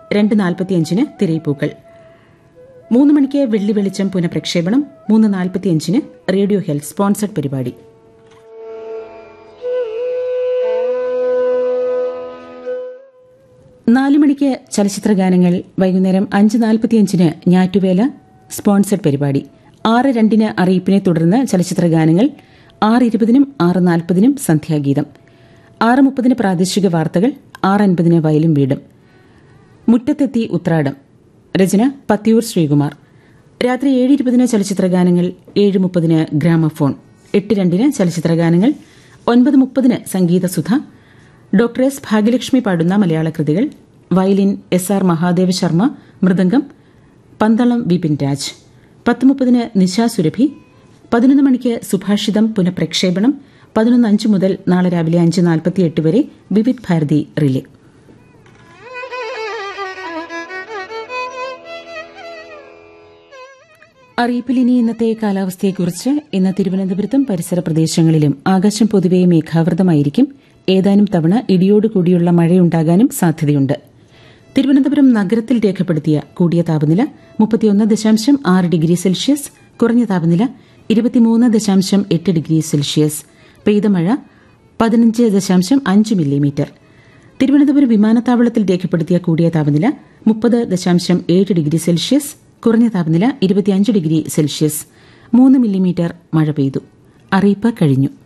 രണ്ട് നാൽപ്പത്തിയഞ്ചിന് തിരയിപ്പൂക്കൾ മൂന്ന് മണിക്ക് വെള്ളി വെളിച്ചം പുനഃപ്രക്ഷേപണം മൂന്ന് നാൽപ്പത്തിയഞ്ചിന് റേഡിയോ ഹെൽത്ത് സ്പോൺസർഡ് പരിപാടി നാല് മണിക്ക് ചലച്ചിത്ര ഗാനങ്ങൾ വൈകുന്നേരം അഞ്ച് നാൽപ്പത്തിയഞ്ചിന് ഞാറ്റുവേല സ്പോൺസർഡ് പരിപാടി ആറ് രണ്ടിന് അറിയിപ്പിനെ തുടർന്ന് ചലച്ചിത്ര ഗാനങ്ങൾ ആറ് ഇരുപതിനും ആറ് നാൽപ്പതിനും സന്ധ്യാഗീതം ആറ് മുപ്പതിന് പ്രാദേശിക വാർത്തകൾ ആറ് അൻപതിന് വയലും വീടും മുറ്റത്തെത്തി ഉത്രാടം രചന പത്തിയൂർ ശ്രീകുമാർ രാത്രി ഏഴ് ഇരുപതിന് ചലച്ചിത്ര ഗാനങ്ങൾ ഏഴ് മുപ്പതിന് ഗ്രാമഫോൺ എട്ട് രണ്ടിന് ചലച്ചിത്ര ഗാനങ്ങൾ ഒൻപത് മുപ്പതിന് സംഗീതസുധ ഡോക്ടർ എസ് ഭാഗ്യലക്ഷ്മി പാടുന്ന മലയാള കൃതികൾ violin S R Mahadeva Sharma മൃദംഗം പന്തളം വിപിൻ രാജ് പത്ത് മുപ്പതിന് നിശാ സുരഭി പതിനൊന്ന് മണിക്ക് സുഭാഷിതം പുനഃപ്രക്ഷേപണം പതിനൊന്ന് അഞ്ച് മുതൽ നാളെ രാവിലെ അഞ്ച് നാൽപ്പത്തിയെട്ട് വരെ വിവിധ് ഭാരതി റിലേ അറിയിപ്പിൽ ഇനി ഇന്നത്തെ കാലാവസ്ഥയെക്കുറിച്ച് ഇന്ന് തിരുവനന്തപുരത്തും പരിസര പ്രദേശങ്ങളിലും ആകാശം പൊതുവെ മേഘാവൃതമായിരിക്കും ഏതാനും തവണ ഇടിയോടുകൂടിയുള്ള മഴയുണ്ടാകാനും സാധ്യതയുണ്ട് തിരുവനന്തപുരം നഗരത്തിൽ രേഖപ്പെടുത്തിയ കൂടിയ താപനില മുപ്പത്തിയൊന്ന് ദശാംശം ആറ് ഡിഗ്രി സെൽഷ്യസ് കുറഞ്ഞ താപനില ഇരുപത്തിമൂന്ന് ദശാംശം എട്ട് ഡിഗ്രി സെൽഷ്യസ് പെയ്ത മഴ പതിനഞ്ച് ദശാംശം അഞ്ച് മില്ലിമീറ്റർ തിരുവനന്തപുരം വിമാനത്താവളത്തിൽ രേഖപ്പെടുത്തിയ കൂടിയ താപനില മുപ്പത് ദശാംശം ഏഴ് ഡിഗ്രി സെൽഷ്യസ് കുറഞ്ഞ താപനില ഇരുപത്തിയഞ്ച് ഡിഗ്രി സെൽഷ്യസ് മൂന്ന് മില്ലിമീറ്റർ മഴ പെയ്തു അറിയിപ്പ് കഴിഞ്ഞു